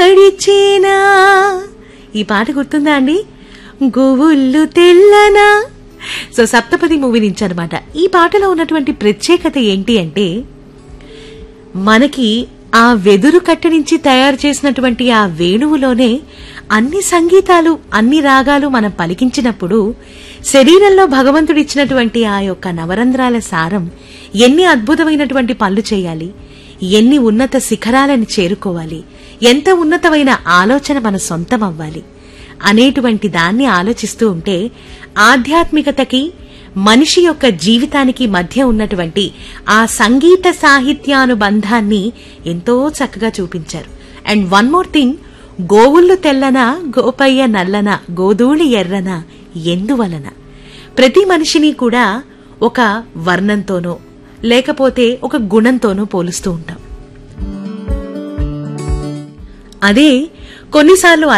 గడిచేనా ఈ పాట గుర్తుందా అండి గోవుళ్ళు తెల్లనా సో సప్తపది మూవీ నుంచి అనమాట ఈ పాటలో ఉన్నటువంటి ప్రత్యేకత ఏంటి అంటే మనకి ఆ వెదురు కట్ట నుంచి తయారు చేసినటువంటి ఆ వేణువులోనే అన్ని సంగీతాలు అన్ని రాగాలు మనం పలికించినప్పుడు శరీరంలో భగవంతుడిచ్చినటువంటి ఆ యొక్క నవరంధ్రాల సారం ఎన్ని అద్భుతమైనటువంటి పనులు చేయాలి ఎన్ని ఉన్నత శిఖరాలను చేరుకోవాలి ఎంత ఉన్నతమైన ఆలోచన మన సొంతం అవ్వాలి అనేటువంటి దాన్ని ఆలోచిస్తూ ఉంటే ఆధ్యాత్మికతకి మనిషి యొక్క జీవితానికి మధ్య ఉన్నటువంటి ఆ సంగీత సాహిత్యానుబంధాన్ని ఎంతో చక్కగా చూపించారు అండ్ వన్ మోర్ థింగ్ గోవుళ్ళు తెల్లన గోపయ్య నల్లన గోధూళి ఎర్రన ఎందువలన ప్రతి మనిషిని కూడా ఒక వర్ణంతోనో లేకపోతే ఒక గుణంతోనో పోలుస్తూ ఉంటాం అదే కొన్నిసార్లు